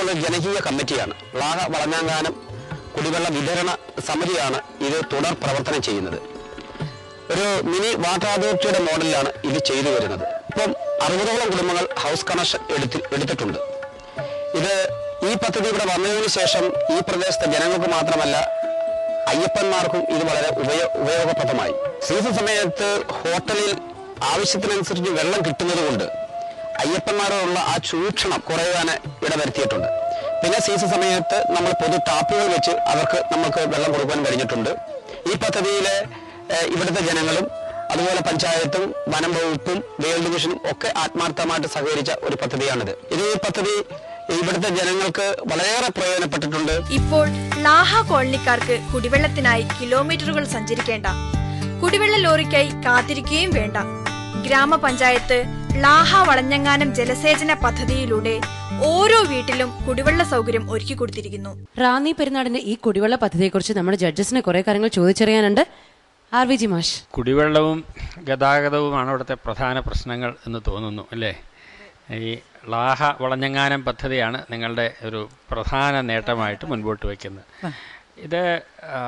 ഒരു ജനകീയ കമ്മിറ്റിയാണ് ലാഹ വളഞ്ഞാങ്കാനം കുടിവെള്ള വിതരണ സമിതിയാണ് ഇത് തുടർ പ്രവർത്തനം ചെയ്യുന്നത് ഒരു മിനി വാട്ടർ അതോറിറ്റിയുടെ മോഡലിലാണ് ഇത് ചെയ്തു വരുന്നത് ഇപ്പം അറുപതോളം കുടുംബങ്ങൾ ഹൗസ് കണക്ഷൻ എടുത്തി എടുത്തിട്ടുണ്ട് ഇത് ഈ പദ്ധതി ഇവിടെ വന്നതിന് ശേഷം ഈ പ്രദേശത്തെ ജനങ്ങൾക്ക് മാത്രമല്ല അയ്യപ്പന്മാർക്കും ഇത് വളരെ ഉപയോ ഉപയോഗപ്രദമായി സീസൺ സമയത്ത് ഹോട്ടലിൽ ആവശ്യത്തിനനുസരിച്ച് വെള്ളം കിട്ടുന്നത് കൊണ്ട് അയ്യപ്പന്മാരോടുള്ള ആ ചൂഷണം കുറയാൻ ഇടവരുത്തിയിട്ടുണ്ട് പിന്നെ സീസൺ സമയത്ത് നമ്മൾ പൊതു ടാപ്പുകൾ വെച്ച് അവർക്ക് നമുക്ക് വെള്ളം കൊടുക്കാൻ കഴിഞ്ഞിട്ടുണ്ട് ഈ പദ്ധതിയിലെ ഏഹ്, ഇവിടുത്തെ ജനങ്ങളും അതുപോലെ പഞ്ചായത്തും വനം വകുപ്പും വേൾഡ് വിഷനും ഒക്കെ ആത്മാർത്ഥമായിട്ട് സഹകരിച്ച ഒരു പദ്ധതിയാണിത് ഇത് ഈ പദ്ധതി ഇവിടുത്തെ ജനങ്ങൾക്ക് വളരെയേറെ പ്രയോജനപ്പെട്ടിട്ടുണ്ട് ഇപ്പോൾ ലാഹ കോളനിക്കാർക്ക് കുടിവെള്ളത്തിനായി കിലോമീറ്ററുകൾ സഞ്ചരിക്കേണ്ട കുടിവെള്ള ലോറിക്കായി കാത്തിരിക്കുകയും വേണ്ട ഗ്രാമപഞ്ചായത്ത് ലാഹ വളഞ്ഞങ്ങാനം ജലസേചന പദ്ധതിയിലൂടെ ഓരോ വീട്ടിലും കുടിവെള്ള സൗകര്യം ഒരുക്കി കൊടുത്തിരിക്കുന്നു റാന്നി പെരുന്നാടിന്റെ ഈ കുടിവെള്ള പദ്ധതിയെക്കുറിച്ച് നമ്മുടെ ജഡ്ജസിന് കുറെ കാര്യങ്ങൾ ചോദിച്ചറിയാനുണ്ട് ആർ വി ജി മാഷ് കുടിവെള്ളവും ഗതാഗതവുമാണ് ഇവിടുത്തെ പ്രധാന പ്രശ്നങ്ങൾ എന്ന് തോന്നുന്നു അല്ലേ ഈ ലാഹ വളഞ്ഞങ്ങാനം പദ്ധതിയാണ് നിങ്ങളുടെ ഒരു പ്രധാന നേട്ടമായിട്ട് മുൻപോട്ട് വയ്ക്കുന്നത് ഇത് ആ,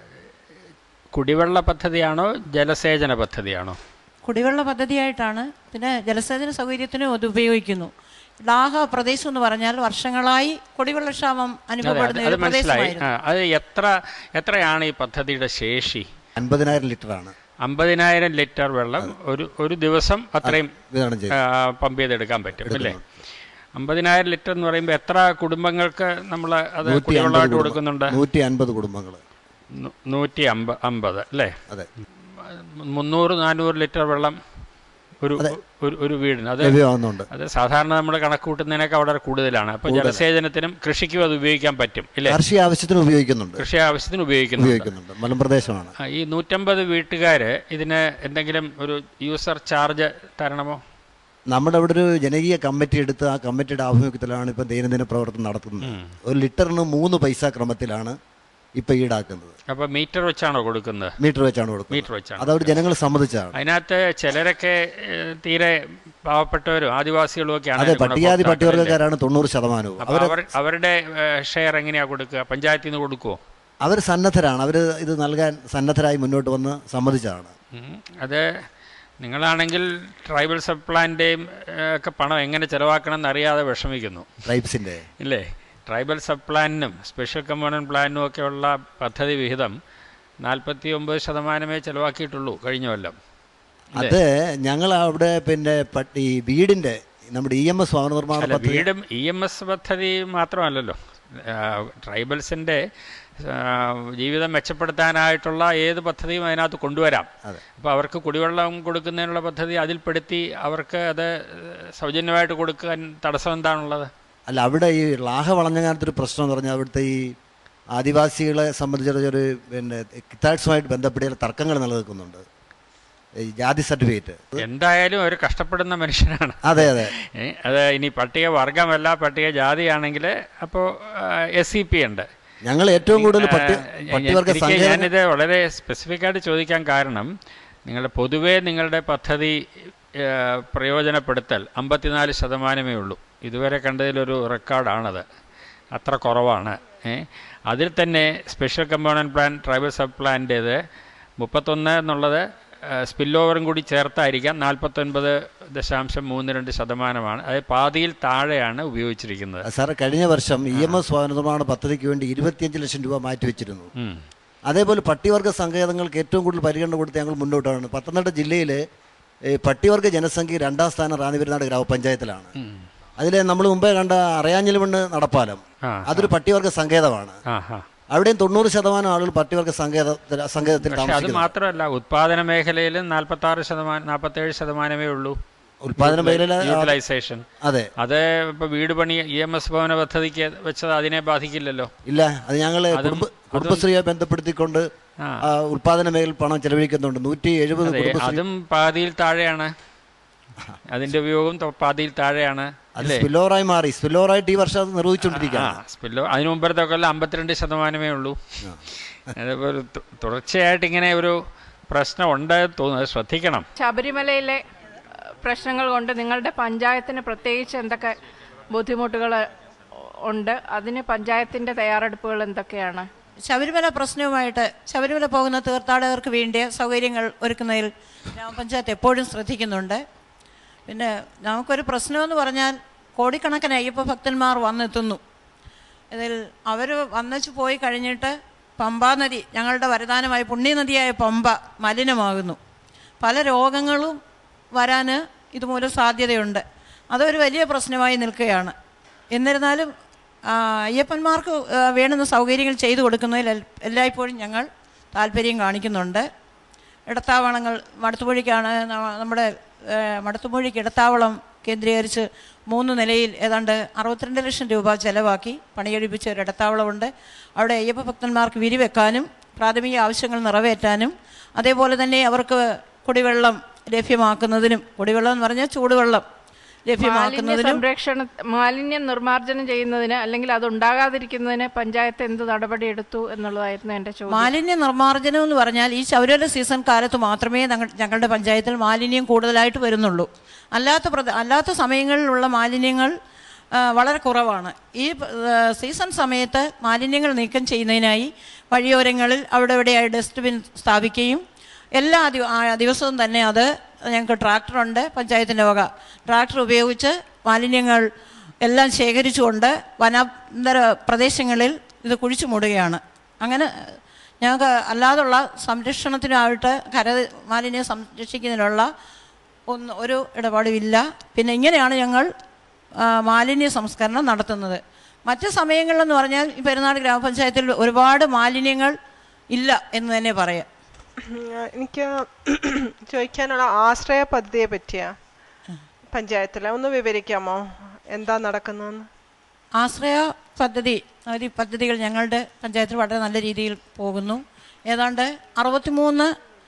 കുടിവെള്ള പദ്ധതിയാണോ ജലസേചന പദ്ധതിയാണോ കുടിവെള്ള പദ്ധതിയായിട്ടാണ് പിന്നെ ജലസേചന സൗകര്യത്തിനും അത് ഉപയോഗിക്കുന്നു ലാഹ പ്രദേശം എന്ന് പറഞ്ഞാൽ വർഷങ്ങളായി കുടിവെള്ളക്ഷാമം അതെ അത് അനുഭവപ്പെടുന്ന അത് ഒരു മനസ്സിലായി പ്രദേശമായിരുന്നു ആ, അത് എത്ര എത്രയാണ് ഈ പദ്ധതിയുടെ ശേഷി അൻപതിനായിരം ലിറ്ററാണ് അമ്പതിനായിരം ലിറ്റർ വെള്ളം ഒരു ഒരു ദിവസം അത്രയും വിതരണം ചെയ്തു ആ, പമ്പ് ചെയ്തെടുക്കാൻ പറ്റും അല്ലേ അമ്പതിനായിരം ലിറ്റർ എന്ന് പറയുമ്പോൾ എത്ര കുടുംബങ്ങൾക്ക് നമ്മൾ അത് നൂറ്റി അൻപത് കുടിവെള്ളമായിട്ട് കൊടുക്കുന്നുണ്ട് നൂറ്റി അൻപത് കുടുംബങ്ങൾ നൂ- നൂറ്റി അമ്പ അമ്പത് അല്ലേ അതെ മുന്നൂറ് നാനൂറ് ലിറ്റർ വെള്ളം ഒരു ഒരു ഒരു വീടിന് അത് ലഭ്യമാകുന്നുണ്ട് അത് സാധാരണ നമ്മൾ കണക്ക് കൂട്ടുന്നതിനൊക്കെ വളരെ കൂടുതലാണ് അപ്പോൾ ജലസേചനത്തിനും കൃഷിക്കും അത് ഉപയോഗിക്കാൻ പറ്റും ഇല്ലേ കാർഷിക ആവശ്യത്തിന് ഉപയോഗിക്കുന്നുണ്ട് കൃഷി ആവശ്യത്തിന് ഉപയോഗിക്കുന്നുണ്ട് ഉപയോഗിക്കുന്നുണ്ട് മലമ്പ്രദേശമാണ് ആ, ഈ നൂറ്റമ്പത് വീട്ടുകാർ ഇതിന് എന്തെങ്കിലും ഒരു യൂസർ ചാർജ് തരണമോ നമ്മുടെ അവിടെ ഒരു ജനകീയ കമ്മിറ്റി എടുത്ത് ആ കമ്മിറ്റിയുടെ ആഭിമുഖ്യത്തിലാണ് ഇപ്പം ദൈനംദിന പ്രവർത്തനം നടത്തുന്നത് ഒരു ലിറ്ററിന് മൂന്ന് പൈസ ക്രമത്തിലാണ് ഇപ്പം ഈടാക്കുന്നത് അപ്പോൾ മീറ്റർ വെച്ചാണോ കൊടുക്കുന്നത് മീറ്റർ വെച്ചാണ് കൊടുക്കുന്നത് മീറ്റർ വെച്ചാണ് അത് അവർ ജനങ്ങൾ സമ്മതിച്ചാണ് അതിനകത്ത് ചിലരൊക്കെ ഏഹ്, തീരെ പാവപ്പെട്ടവരും ആദിവാസികളും ഒക്കെയാണ് അതെ ഇത് പട്ടികാതി ഗുണഭോക്താക്കൾ, അല്ലേ? പട്ടികവർഗക്കാരാണ് തൊണ്ണൂറ് ശതമാനവും അപ്പോൾ അവർ അവർ അവരുടെ ഷെയർ എങ്ങനെയാ കൊടുക്കുക പഞ്ചായത്തിൽ നിന്ന് കൊടുക്കുമോ അവർ സന്നദ്ധരാണ് അവർ ഇത് നൽകാൻ സന്നദ്ധരായി മുന്നോട്ട് വന്ന് സമ്മതിച്ചാണ് ഉം. അത് നിങ്ങളാണെങ്കിൽ ട്രൈബൽ സബ് പ്ലാന്റെയും ഒക്കെ പണം എങ്ങനെ ചെലവാക്കണം എന്നറിയാതെ വിഷമിക്കുന്നു ട്രൈബ്സിൻ്റെ ഇല്ലേ ട്രൈബൽ സബ് പ്ലാനിനും സ്പെഷ്യൽ കമ്പോണൻറ്റ് പ്ലാനിനും ഒക്കെയുള്ള പദ്ധതി വിഹിതം നാൽപ്പത്തി ഒമ്പത് ശതമാനമേ ചെലവാക്കിയിട്ടുള്ളൂ കഴിഞ്ഞ കൊല്ലം അത് ഞങ്ങൾ അവിടെ പിന്നെ പട്ടി ഈ വീടിൻ്റെ നമ്മുടെ ഇ എം എസ് ഭവന നിർമ്മാണ അല്ല പദ്ധതി വീടും ഇ എം എസ് പദ്ധതി മാത്രമല്ലല്ലോ ആ, ട്രൈബൽസിൻ്റെ ആ, ജീവിതം മെച്ചപ്പെടുത്താനായിട്ടുള്ള ഏത് പദ്ധതിയും അതിനകത്ത് കൊണ്ടുവരാം അപ്പോൾ അവർക്ക് കുടിവെള്ളം കൊടുക്കുന്നതിനുള്ള പദ്ധതി അതിൽപ്പെടുത്തി അവർക്ക് അത് സൗജന്യമായിട്ട് കൊടുക്കാൻ തടസ്സം എന്താണുള്ളത് അല്ല അവിടെ ഈ ലാഹ വളഞ്ഞങ്ങാനത്തൊരു പ്രശ്നം എന്ന് പറഞ്ഞാൽ അവിടുത്തെ ഈ ആദിവാസികളെ സംബന്ധിച്ചിടത്തോളം ഒരു പിന്നെ കിത്താഴ്സുമായിട്ട് ബന്ധപ്പെട്ട ചില തർക്കങ്ങൾ നിലനിൽക്കുന്നുണ്ട് ഈ ജാതി സർട്ടിഫിക്കറ്റ് എന്തായാലും ഒരു കഷ്ടപ്പെടുന്ന മനുഷ്യനാണ് അതെ അതെ ഏ, അത് ഇനി പട്ടിക വർഗമല്ല പട്ടിക ജാതിയാണെങ്കിൽ അപ്പോൾ എസ് സി പി ഉണ്ട് ഞങ്ങൾ ഏറ്റവും കൂടുതൽ പട്ടി ആ, ഞാൻ- പട്ടികവർഗ എനിക്ക് സങ്കേതങ്ങൾ ഞാനിത് വളരെ സ്പെസിഫിക് ആയിട്ട് ചോദിക്കാൻ കാരണം നിങ്ങളുടെ പൊതുവേ നിങ്ങളുടെ പദ്ധതി ആ, പ്രയോജനപ്പെടുത്തൽ അമ്പത്തിനാല് ശതമാനമേ ഉള്ളൂ ഇതുവരെ കണ്ടതിലൊരു റെക്കോർഡാണത് അത്ര കുറവാണ് ഏ അതിൽ തന്നെ special component plan tribal sub പ്ലാന്റേത് മുപ്പത്തൊന്ന് എന്നുള്ളത് സ്പിൽ ഓവറും കൂടി ചേർത്തായിരിക്കാം നാൽപ്പത്തൊൻപത് ദശാംശം മൂന്ന് രണ്ട് ശതമാനമാണ് അത് പാതിയിൽ താഴെയാണ് ഉപയോഗിച്ചിരിക്കുന്നത് സാറ് കഴിഞ്ഞ വർഷം ഇ എം എസ് ഭവന നിർമ്മാണ പദ്ധതിക്ക് വേണ്ടി ഇരുപത്തിയഞ്ച് ലക്ഷം രൂപ മാറ്റിവെച്ചിരുന്നു ഉം. അതേപോലെ പട്ടികവർഗ സങ്കേതങ്ങൾക്ക് ഏറ്റവും കൂടുതൽ പരിഗണന കൊടുത്ത് ഞങ്ങൾ മുന്നോട്ടാണ് പത്തനംതിട്ട ജില്ലയിൽ പട്ടികവർഗ ജനസംഖ്യ രണ്ടാം സ്ഥാനം റാന്നിപെരുന്നാട് ഗ്രാമപഞ്ചായത്തിലാണ് അതിലെ നമ്മൾ മുമ്പേ കണ്ട അറിയാഞ്ഞിലുമണ്ണ് നടപ്പാലം ആ, അതൊരു പട്ടികവർഗ സങ്കേതമാണ് ആ ആ അവിടെയും തൊണ്ണൂറ് ശതമാനം ആളുകൾ പട്ടികവർഗ സങ്കേതത്തിൽ സങ്കേതത്തിൽ പക്ഷെ അത് താമസിക്കുന്നു മാത്രമല്ല ഉത്പാദന മേഖലയിൽ നാൽപ്പത്തി ആറ് ശതമാനം നാൽപ്പത്തേഴ് ശതമാനമേ ഉള്ളൂ ഉൽപാദന മേഖല യൂട്ടിലൈസേഷൻ അതെ അത് ഇപ്പൊ വീട് പണി ഇ എം എസ് ഭവന പദ്ധതിക്ക് വെച്ചത് അതിനെ ബാധിക്കില്ലല്ലോ ഇല്ല അത് ഞങ്ങൾ അതും- കുടുംബ കുടുംബശ്രീയെ ബന്ധപ്പെടുത്തിക്കൊണ്ട് ആ. ആ, ഉൽപാദന മേഖല പണം ചെലവഴിക്കുന്നുണ്ട് നൂറ്റി എഴുപത് അതെ കുടുംബശ്രീ അതും പാതിയിൽ താഴെയാണ് അതിന്റെ ഉപയോഗം തൊ- പാതിയിൽ താഴെയാണ് അത് അല്ലേ സ്പില്ലോറായി മാറി സ്പില്ലോറായിട്ട് ഈ വർഷം അത് ആ നിർവഹിച്ചുകൊണ്ടിരിക്കുകയാണ് സ്പില്ലോ അതിനു മുമ്പത്തെ കൊല്ലം അമ്പത്തിരണ്ട് ശതമാനമേ ഉള്ളൂ അതിപ്പോ ഒരു തു- തുടർച്ചയായിട്ട് ഇങ്ങനെ ഒരു പ്രശ്നം ഉണ്ട് തോന്നുന്നത് ശ്രദ്ധിക്കണം ശബരിമലയിലെ ഏഹ്, പ്രശ്നങ്ങൾ കൊണ്ട് നിങ്ങളുടെ പഞ്ചായത്തിന് പ്രത്യേകിച്ച് എന്തൊക്കെ ബുദ്ധിമുട്ടുകൾ ഉണ്ട് അതിന് പഞ്ചായത്തിന്റെ തയ്യാറെടുപ്പുകൾ എന്തൊക്കെയാണ് ശബരിമല പ്രശ്നവുമായിട്ട് ശബരിമല പോകുന്ന തീർത്ഥാടകർക്ക് വേണ്ടിയ സൗകര്യങ്ങൾ ഒരുക്കുന്നതിൽ ഗ്രാമപഞ്ചായത്ത് എപ്പോഴും ശ്രദ്ധിക്കുന്നുണ്ട് പിന്നെ നമുക്കൊരു പ്രശ്നമെന്ന് പറഞ്ഞാൽ കോടിക്കണക്കിന് അയ്യപ്പ ഭക്തന്മാർ വന്നെത്തുന്നു ഇതിൽ അവർ വന്നച്ചു പോയി കഴിഞ്ഞിട്ട് പമ്പാ നദി ഞങ്ങളുടെ വരദാനമായ പുണ്യനദിയായ പമ്പ മലിനമാകുന്നു പല രോഗങ്ങളും വരാൻ ഇതുമൂലം സാധ്യതയുണ്ട് അതൊരു വലിയ പ്രശ്നമായി നിൽക്കുകയാണ് എന്നിരുന്നാലും ആ, അയ്യപ്പന്മാർക്ക് ആ, വേണ്ടുന്ന സൗകര്യങ്ങൾ ചെയ്തു കൊടുക്കുന്നതിൽ എൽ- എല്ലായ്പ്പോഴും ഞങ്ങൾ താല്പര്യം കാണിക്കുന്നുണ്ട് ഇടത്താവളങ്ങൾ മടത്തുപുഴയ്ക്കാണ് ന- നമ്മുടെ ഏ, മടത്തുപുഴയ്ക്ക് ഇടത്താവളം കേന്ദ്രീകരിച്ച് മൂന്ന് നിലയിൽ ഏതാണ്ട് അറുപത്തിരണ്ട് ലക്ഷം രൂപ ചെലവാക്കി പണിയെടുപ്പിച്ച ഒരു ഇടത്താവളമുണ്ട് അവിടെ അയ്യപ്പ ഭക്തന്മാർക്ക് വിരിവെക്കാനും പ്രാഥമിക ആവശ്യങ്ങൾ നിറവേറ്റാനും അതേപോലെ തന്നെ അവർക്ക് കുടിവെള്ളം ലഭ്യമാക്കുന്നതിനും കുടിവെള്ളം എന്ന് പറഞ്ഞാൽ ചൂടുവെള്ളം മാലിന്യ ലഭ്യമാക്കുന്നതിനും സംരക്ഷണ മാലിന്യം നിർമ്മാർജ്ജനം ചെയ്യുന്നതിന് അല്ലെങ്കിൽ അത് ഉണ്ടാകാതിരിക്കുന്നതിന് പഞ്ചായത്ത് എന്ത് നടപടി എടുത്തു എന്നുള്ളതായിരുന്നു എന്റെ ചോദ്യം മാലിന്യ നിർമ്മാർജ്ജനം എന്ന് പറഞ്ഞാൽ ഈ ശൗര്യ സീസൺ കാലത്ത് മാത്രമേ ഞങ്ങൾ ഞങ്ങളുടെ പഞ്ചായത്തിൽ മാലിന്യം കൂടുതലായിട്ട് വരുന്നുള്ളൂ അല്ലാത്ത പ്രദ- അല്ലാത്ത സമയങ്ങളിലുള്ള മാലിന്യങ്ങൾ ആ, വളരെ കുറവാണ് ഈ ആ, സീസൺ സമയത്ത് മാലിന്യങ്ങൾ നീക്കം ചെയ്യുന്നതിനായി വഴിയോരങ്ങളിൽ അവിടെ ഇവിടെയായി ഡസ്റ്റ്ബിൻ സ്ഥാപിക്കുകയും എല്ലാ ദിവ- ആ, ദിവസവും തന്നെ അത് ഞങ്ങൾക്ക് ട്രാക്ടറുണ്ട് പഞ്ചായത്തിൻ്റെ വക ട്രാക്ടർ ഉപയോഗിച്ച് മാലിന്യങ്ങൾ എല്ലാം ശേഖരിച്ചുകൊണ്ട് വനാന്തര പ്രദേശങ്ങളിൽ ഇത് കുഴിച്ചു മൂടുകയാണ് അങ്ങനെ ഞങ്ങൾക്ക് അല്ലാതുള്ള സംരക്ഷണത്തിനായിട്ട് കര മാലിന്യം സംരക്ഷിക്കുന്നതിനുള്ള ഒന്ന് ഒരു ഇടപാടുമില്ല പിന്നെ ഇങ്ങനെയാണ് ഞങ്ങൾ ആ, മാലിന്യ സംസ്കരണം നടത്തുന്നത് മറ്റ് സമയങ്ങളിലെന്ന് പറഞ്ഞാൽ ഈ പെരുന്നാട് ഗ്രാമപഞ്ചായത്തിൽ ഒരുപാട് മാലിന്യങ്ങൾ ഇല്ല എന്ന് തന്നെ പറയാം ഉം, എനിക്ക് ചോദിക്കാനുള്ള ആശ്രയ പദ്ധതിയെ പറ്റിയാ പഞ്ചായത്തിലെ ഒന്ന് വിവരിക്കാമോ എന്താ നടക്കുന്നതെന്ന് ആശ്രയ പദ്ധതി ഈ പദ്ധതികൾ ഞങ്ങളുടെ പഞ്ചായത്തിൽ വളരെ നല്ല രീതിയിൽ പോകുന്നു ഏതാണ്ട് അറുപത്തിമൂന്ന്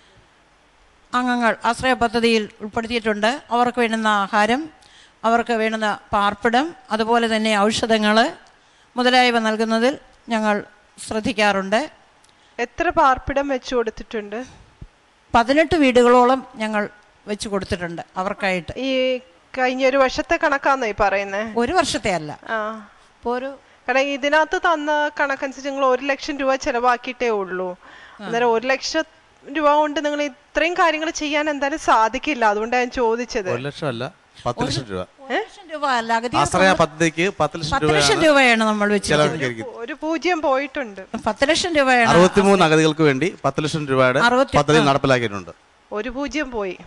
അംഗങ്ങൾ ആശ്രയ പദ്ധതിയിൽ ഉൾപ്പെടുത്തിയിട്ടുണ്ട് അവർക്ക് വേണ്ടുന്ന ആഹാരം അവർക്ക് വേണ്ടുന്ന പാർപ്പിടം അതുപോലെ തന്നെ ഔഷധങ്ങൾ മുതലായവ നൽകുന്നതിൽ ഞങ്ങൾ ശ്രദ്ധിക്കാറുണ്ട് എത്ര പാർപ്പിടം വെച്ചു കൊടുത്തിട്ടുണ്ട് പതിനെട്ട് വീടുകളോളം ഞങ്ങൾ വെച്ച് കൊടുത്തിട്ടുണ്ട് അവർക്കായിട്ട് ഈ കഴിഞ്ഞ ഒരു വർഷത്തെ കണക്കാന്നോ ഈ പറയുന്നേ ഒരു വർഷത്തെ അല്ല ആ ഇപ്പോൾ ഒരു കാരണം ഇതിനകത്ത് തന്ന കണക്കനുസരിച്ച് നിങ്ങൾ ഒരു ലക്ഷം രൂപ ചെലവാക്കിയിട്ടേ ഉള്ളൂ അന്നേരം ഒരു ലക്ഷം രൂപ കൊണ്ട് നിങ്ങൾ ഇത്രയും കാര്യങ്ങൾ ചെയ്യാൻ എന്തായാലും സാധിക്കില്ല അതുകൊണ്ടാണ് ഞാൻ ചോദിച്ചത് ഒരു ലക്ഷം അല്ല പത്ത് ലക്ഷം രൂപ ഒരു ലക്ഷം രൂപ അല്ല അഗതി ആശ്രയ പദ്ധതിക്ക് പത്ത് ലക്ഷം പത്ത് ലക്ഷം രൂപയാണ് രൂപയാണ് നമ്മൾ വെച്ചത് ചെലവഴിക്കുന്നത് ഒരു പൂജ്യം പോയിട്ടുണ്ട് പത്ത് ലക്ഷം രൂപയാണ് അറുപത്തിമൂന്ന് അഗതികൾക്ക് വേണ്ടി പത്ത് ലക്ഷം രൂപയുടെ അറുപത്തി- പദ്ധതി നടപ്പിലാക്കിയിട്ടുണ്ട് ഒരു പൂജ്യം പോയി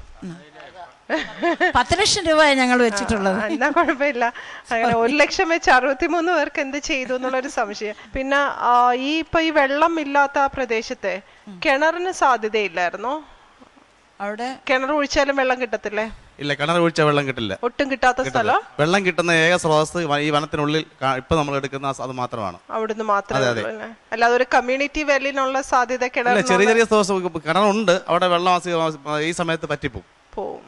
പത്ത് ലക്ഷം രൂപയാണ് ഞങ്ങൾ വെച്ചിട്ടുള്ളത് ആ, എന്നാ കുഴപ്പമില്ല അങ്ങനെ ഒരു ലക്ഷം വെച്ച് അറുപത്തിമൂന്ന് പേർക്ക് എന്ത് ചെയ്തു എന്നുള്ളൊരു സംശയം പിന്നെ ആ, ഈ ഇപ്പൊ ഈ വെള്ളം ഇല്ലാത്ത ആ പ്രദേശത്തെ കിണറിന് സാധ്യതയില്ലായിരുന്നോ അവിടെ കിണർ ഒഴിച്ചാലും വെള്ളം കിട്ടത്തില്ലേ ഇല്ല കിണർ ഒഴിച്ച വെള്ളം കിട്ടില്ല ഒട്ടും കിട്ടാത്ത സ്ഥലം വെള്ളം കിട്ടുന്ന ഏക സ്രോതസ് വ- ഈ വനത്തിനുള്ളിൽ കാ- ഇപ്പൊ നമ്മൾ എടുക്കുന്ന ആ- അത് മാത്രമാണ് അവിടുന്ന് മാത്രമേ അതെ, അതെ. ഉള്ളൂ അല്ലേ? അല്ലാതെ ഒരു കമ്മ്യൂണിറ്റി വെല്ലിനുള്ള സാധ്യത അല്ല ചെറിയ കിണർ ചെറിയ സ്രോതസ് കിണറുണ്ട് അവിടെ വെള്ളം ആസി- ഈ സമയത്ത് പറ്റിപ്പോവും പോവും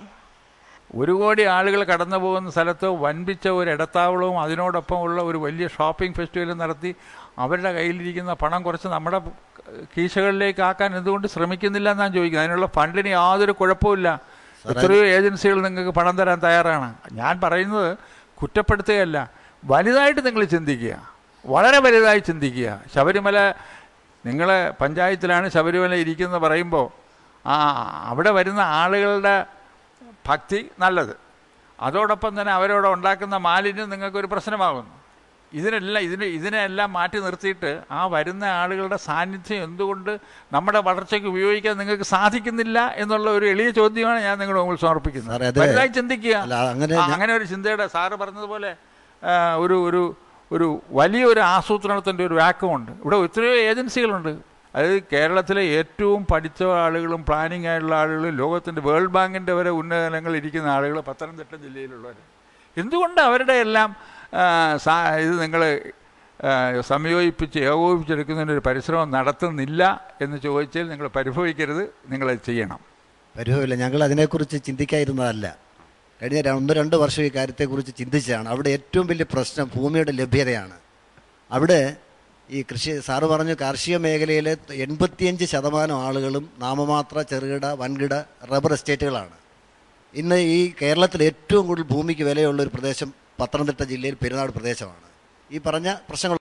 ഒരു കോടി ആളുകൾ കടന്നു പോകുന്ന സ്ഥലത്ത് വൻപിച്ച ഒരു ഇടത്താവളവും അതിനോടൊപ്പം ഉള്ള ഒരു വലിയ ഷോപ്പിംഗ് ഫെസ്റ്റിവലും നടത്തി അവരുടെ കയ്യിലിരിക്കുന്ന പണം കുറച്ച് നമ്മുടെ കീശകളിലേക്ക് ആക്കാൻ എന്തുകൊണ്ട് ശ്രമിക്കുന്നില്ല എന്നാണ് ചോദിക്കുന്നത് അതിനുള്ള ഫണ്ടിന് യാതൊരു കുഴപ്പമില്ല എത്രയോ ഏജൻസികൾ നിങ്ങൾക്ക് പണം തരാൻ തയ്യാറാണ് ഞാൻ പറയുന്നത് കുറ്റപ്പെടുത്തുകയല്ല വലുതായിട്ട് നിങ്ങൾ ചിന്തിക്കുക വളരെ വലുതായി ചിന്തിക്കുക ശബരിമല നിങ്ങളെ പഞ്ചായത്തിലാണ് ശബരിമല ഇരിക്കുന്നത് പറയുമ്പോൾ ആ അവിടെ വരുന്ന ആളുകളുടെ ഭക്തി നല്ലത് അതോടൊപ്പം തന്നെ അവരോട് ഉണ്ടാക്കുന്ന മാലിന്യം നിങ്ങൾക്കൊരു പ്രശ്നമാകുന്നു ഇതിനെല്ലാം ഇതിന് ഇതിനെല്ലാം മാറ്റി നിർത്തിയിട്ട് ആ വരുന്ന ആളുകളുടെ സാന്നിധ്യം എന്തുകൊണ്ട് നമ്മുടെ വളർച്ചയ്ക്ക് ഉപയോഗിക്കാൻ നിങ്ങൾക്ക് സാധിക്കുന്നില്ല എന്നുള്ള ഒരു എളിയ ചോദ്യമാണ് ഞാൻ നിങ്ങളുടെ മുമ്പിൽ സാറേ, സമർപ്പിക്കുന്നത് അത് വലുതായി ചിന്തിക്കുക അല്ല, അങ്ങനെ ആ, ഞാൻ- അങ്ങനെ ഒരു ചിന്തയുടെ സാറ് പറഞ്ഞതുപോലെ ആ, ഒരു ഒരു ഒരു വലിയൊരു ആസൂത്രണത്തിൻ്റെ ഒരു വാക്കുമുണ്ട് ഇവിടെ എത്രയോ ഏജൻസികളുണ്ട് അതായത് കേരളത്തിലെ ഏറ്റവും പഠിച്ച ആളുകളും പ്ലാനിങ് ആയിട്ടുള്ള ആളുകളും ലോകത്തിൻ്റെ വേൾഡ് ബാങ്കിൻ്റെ വരെ ഉന്നതങ്ങളിൽ ഇരിക്കുന്ന ആളുകൾ പത്തനംതിട്ട ജില്ലയിലുള്ളവർ എന്തുകൊണ്ട് അവരുടെ എല്ലാം ആ, സാ- ഇത് നിങ്ങൾ സംയോജിപ്പിച്ച് ഏകോപിപ്പിച്ചെടുക്കുന്നതിനൊരു പരിശ്രമം നടത്തുന്നില്ല എന്ന് ചോദിച്ചാൽ നിങ്ങൾ പരിഭവിക്കരുത് നിങ്ങളത് ചെയ്യണം പരിഭവമില്ല ഞങ്ങൾ അതിനെക്കുറിച്ച് ചിന്തിക്കാതിരുന്നതല്ല കഴിഞ്ഞ ര- ഒന്ന് രണ്ട് വർഷം ഈ കാര്യത്തെക്കുറിച്ച് ചിന്തിച്ചതാണ് അവിടെ ഏറ്റവും വലിയ പ്രശ്നം ഭൂമിയുടെ ലഭ്യതയാണ് അവിടെ ഈ കൃഷി സാറ് പറഞ്ഞു കാർഷിക മേഖലയിലെ എൺപത്തിയഞ്ച് ശതമാനം ആളുകളും നാമമാത്ര ചെറുകിട വൻകിട റബ്ബർ എസ്റ്റേറ്റുകളാണ് ഇന്ന് ഈ കേരളത്തിൽ ഏറ്റവും കൂടുതൽ ഭൂമിക്ക് വിലയുള്ള ഒരു പ്രദേശം പത്തനംതിട്ട ജില്ലയിൽ പെരുന്നാട് പ്രദേശമാണ് ഈ പറഞ്ഞ പ്രശ്നങ്ങൾ